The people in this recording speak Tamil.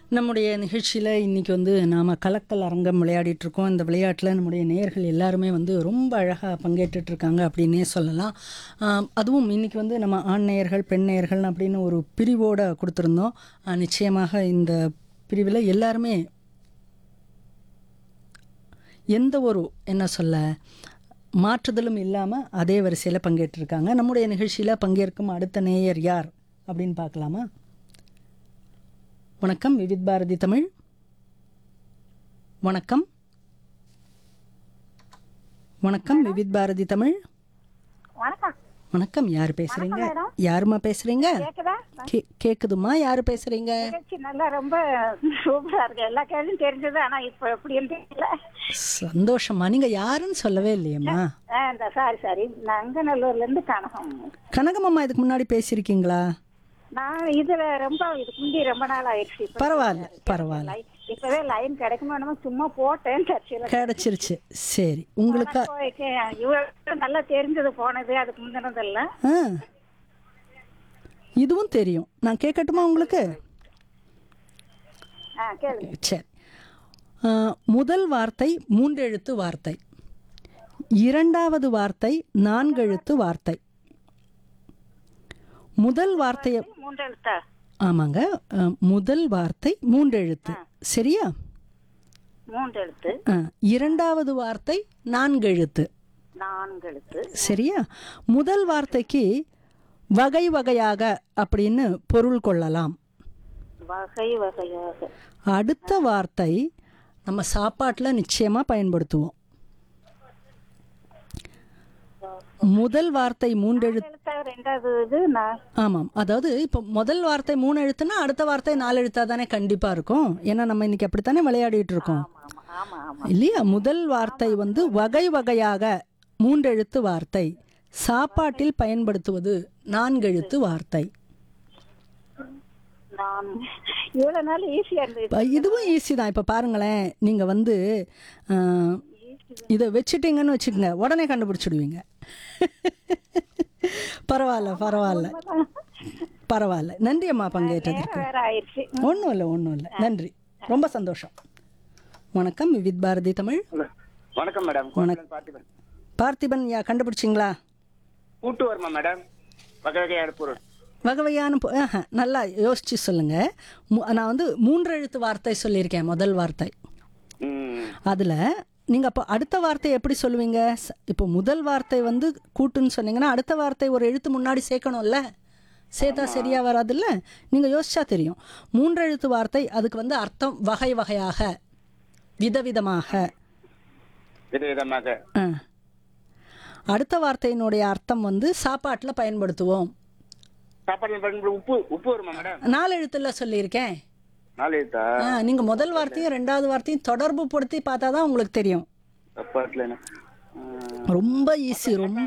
நம்முடைய நிகழ்ச்சியில் இன்றைக்கி வந்து நாம் கலக்கல் அரங்கம் விளையாடிட்டு இருக்கோம் இந்த விளையாட்டில் நம்முடைய நேயர்கள் எல்லாருமே வந்து ரொம்ப அழகாக பங்கேற்றுட்டு இருக்காங்க அப்படின்னே சொல்லலாம் ஆம், அதுவும் இன்றைக்கி வந்து நம்ம ஆண் நேயர்கள் பெண் நேயர்கள் அப்படின்னு ஒரு பிரிவோடு கொடுத்துருந்தோம் ஆ, நிச்சயமாக இந்த பிரிவில் எல்லாருமே எந்த ஒரு என்ன சொல்ல மாற்றுதலும் இல்லாமல் அதே வரிசையில் பங்கேற்றிருக்காங்க நம்முடைய நிகழ்ச்சியில் பங்கேற்கும் அடுத்த நேயர் யார் அப்படின்னு பார்க்கலாமா வணக்கம் விவித் பாரதி தமிழ் வணக்கம் வணக்கம் விவித் பாரதி தமிழ் வணக்கம் வணக்கம் யார் பேசுறீங்க மேடம். யாருமா பேசுறீங்க கேக்குதா கே- கேக்குதுமா யார் பேசுறீங்க நிகழ்ச்சி நல்லா ரொம்ப சூப்பரா இருக்கு எல்லா கேள்வியும் தெரிஞ்சது ஆனா இப்ப எப்படின்னு தெரியல சந்தோஷமா நீங்க யாருன்னு சொல்லவே இல்லையேம்மா ஆ, இந்த சாரி சாரி நங்கநல்லூர்ல இருந்து கனகம் கனகமம்மா இதுக்கு முன்னாடி பேசியிருக்கீங்களா நான் இதுல ரொம்ப இதுக்கு முந்தி ரொம்ப நாள் ஆயிடுச்சு இப்ப பரவாயில்ல பரவாயில்ல லை- இப்பவே லைன் கிடைக்குமா என்னமோ சும்மா போட்டேன் கட்சியில கிடைச்சிருச்சு சரி உங்களுக்கு இவ்வளவு நல்லா தெரிஞ்சது போனது அதுக்கு முந்தினதெல்லாம் ஆ இதுவும் தெரியும் நான் கேட்கட்டுமா உங்களுக்கு ஆ கேளுங்க சரி ஆ, முதல் வார்த்தை மூன்றெழுத்து வார்த்தை இரண்டாவது வார்த்தை நான்கெழுத்து வார்த்தை முதல் வார்த்தையை மூன்று எழுத்தா ஆமாங்க ஆ, முதல் வார்த்தை மூன்றெழுத்து சரியா மூன்று எழுத்து ஆ, இரண்டாவது வார்த்தை நான்கெழுத்து நான்கு எழுத்து சரியா முதல் வார்த்தைக்கு வகை வகையாக அப்படின்னு பொருள் கொள்ளலாம் வகை வகையாக அடுத்த வார்த்தை நம்ம சாப்பாட்டில் நிச்சயமாக பயன்படுத்துவோம் முதல் வார்த்தை மூன்றெழு எழுத்தா ரெண்டாவது இது நான் ஆமாம் அதாவது இப்போ முதல் வார்த்தை மூணு எழுத்துனா அடுத்த வார்த்தை நாலு எழுத்தா தானே கண்டிப்பாக இருக்கும் ஏன்னா நம்ம இன்னைக்கு அப்படித்தானே விளையாடிட்டு இருக்கோம் ஆமா ஆமா ஆமா இல்லையா முதல் வார்த்தை வந்து வகை வகையாக மூன்றெழுத்து வார்த்தை சாப்பாட்டில் பயன்படுத்துவது நான்கெழுத்து வார்த்தை நான் இவ்வளவு நாள் ஈஸியா இருந்தது இப்ப இதுவும் ஈஸி தான் இப்போ பாருங்களேன் நீங்கள் வந்து ஆஹ், இதை வச்சுட்டீங்கன்னு வச்சுக்கோங்க உடனே கண்டுபிடிச்சிடுவீங்க பரவாயில்ல பரவாயில்ல பரவாயில்ல நன்றி அம்மா பங்கேற்றதற்கு வேற ஆயிடுச்சு ஒன்றும் இல்லை ஒன்றும் இல்லை நன்றி ரொம்ப சந்தோஷம் வணக்கம் வித் பாரதி தமிழ் ஹலோ வணக்கம் மேடம் வணக்கம். பார்த்திபன் பார்த்திபன் யா கண்டுபிடிச்சிங்களா கூட்டு வருமா மேடம் வகை வகையான பொருள் வகை வகையான பொ- ஆஹா, நல்லா யோசிச்சு சொல்லுங்க மு- நான் வந்து மூன்று எழுத்து வார்த்தை சொல்லியிருக்கேன் முதல் வார்த்தை ம் அதில் நீங்கள் அப்போ அடுத்த வார்த்தை எப்படி சொல்லுவீங்க ச- இப்போ முதல் வார்த்தை வந்து கூட்டுன்னு சொன்னீங்கன்னா அடுத்த வார்த்தை ஒரு எழுத்து முன்னாடி சேர்க்கணும்ல சேர்த்தா சரியாக வராதுல்ல நீங்கள் யோசிச்சா தெரியும் மூன்று எழுத்து வார்த்தை அதுக்கு வந்து அர்த்தம் வகை வகையாக விதவிதமாக விதவிதமாக ஆ. அடுத்த வார்த்தையினுடைய அர்த்தம் வந்து சாப்பாட்டில் பயன்படுத்துவோம் சாப்பாட்டில் பயன்படும் உப்பு உப்பு வருமா மேடம் நாலு எழுத்துல சொல்லியிருக்கேன் நாலு எழுத்தா ஆ நீங்கள் முதல் வார்த்தையும் ரெண்டாவது வார்த்தையும் தொடர்பு படுத்தி பார்த்தா தான் உங்களுக்கு தெரியும் சாப்பாட்டில் என்ன ம், ரொம்ப ஈஸி ரொம்ப